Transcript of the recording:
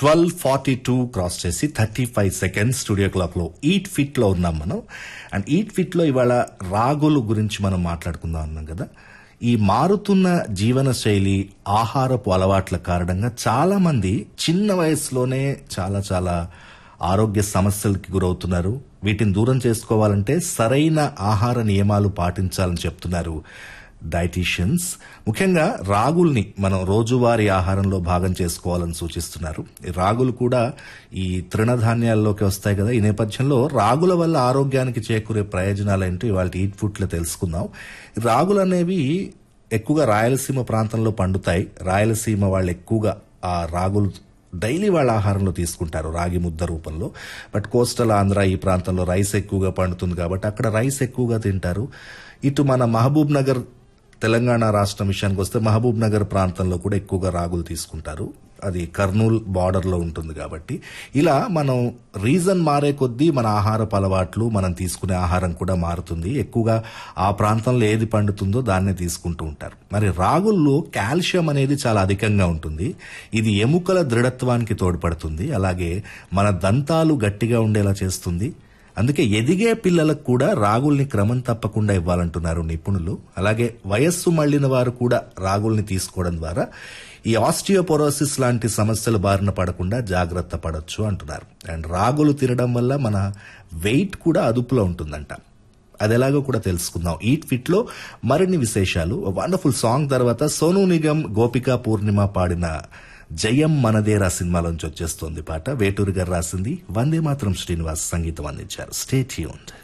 twelve forty two cross చేసి thirty five seconds studio clock లో eat fit లో ఉన్నాం మనం అండ్ ఈట్ ఫిట్ లో ఇవాళ రాగులు గురించి మనం మాట్లాడుకుందాం అన్నాం కదా ఈ మారుతున్న జీవన శైలి ఆహారపు అలవాట్ల కారణంగా చాలా మంది చిన్న వయసులోనే చాలా చాలా ఆరోగ్య సమస్యలకి గురవుతున్నారు వీటిని దూరం చేసుకోవాలంటే సరైన ఆహార నియమాలు పాటించాలని చెప్తున్నారు డైటీషియన్స్ ముఖ్యంగా రాగుల్ని మనం రోజువారీ ఆహారంలో భాగం చేసుకోవాలని సూచిస్తున్నారు ఈ రాగులు కూడా ఈ తృణధాన్యాల్లోకి వస్తాయి కదా ఈ నేపథ్యంలో రాగుల వల్ల ఆరోగ్యానికి చేకూరే ప్రయోజనాలు ఏంటో ఇవాళ ఈట్ ఫుడ్లో తెలుసుకుందాం ఈ రాగులు అనేవి ఎక్కువగా రాయలసీమ ప్రాంతంలో పండుతాయి రాయలసీమ వాళ్ళు ఎక్కువగా ఆ రాగులు డైలీ వాళ్ళ ఆహారంలో తీసుకుంటారు రాగి ముద్ద రూపంలో బట్ కోస్టల్ ఆంధ్ర ఈ ప్రాంతంలో రైస్ ఎక్కువగా పండుతుంది కాబట్టి అక్కడ రైస్ ఎక్కువగా తింటారు ఇటు మన మహబూబ్ నగర్ తెలంగాణ రాష్ట్రం విషయానికి వస్తే మహబూబ్ నగర్ ప్రాంతంలో కూడా ఎక్కువగా రాగులు తీసుకుంటారు అది కర్నూల్ బార్డర్ లో ఉంటుంది కాబట్టి ఇలా మనం రీజన్ మారే కొద్దీ మన ఆహారపు అలవాట్లు మనం తీసుకునే ఆహారం కూడా మారుతుంది ఎక్కువగా ఆ ప్రాంతంలో ఏది పండుతుందో దాన్నే తీసుకుంటూ ఉంటారు మరి రాగుల్లో కాల్షియం అనేది చాలా అధికంగా ఉంటుంది ఇది ఎముకల దృఢత్వానికి తోడ్పడుతుంది అలాగే మన దంతాలు గట్టిగా ఉండేలా చేస్తుంది అందుకే ఎదిగే పిల్లలకు కూడా రాగుల్ని క్రమం తప్పకుండా ఇవ్వాలంటున్నారు నిపుణులు అలాగే వయస్సు మళ్లిన వారు కూడా రాగుల్ని తీసుకోవడం ద్వారా ఈ ఆస్టియోపోరోసిస్ లాంటి సమస్యలు బారిన పడకుండా జాగ్రత్త పడొచ్చు అంటున్నారు అండ్ రాగులు తినడం వల్ల మన వెయిట్ కూడా అదుపులో ఉంటుందంట అది ఎలాగో కూడా తెలుసుకుందాం ఈట్ ఫిట్ లో మరిన్ని విశేషాలు వండర్ఫుల్ సాంగ్ తర్వాత సోను నిగమ్ గోపికా పూర్ణిమ పాడిన జయం మనదేరా సినిమాలోంచి వచ్చేస్తోంది పాట వేటూరి గారు రాసింది వందే మాత్రం శ్రీనివాస్ సంగీతం అందించారు స్టే ట్యూన్డ్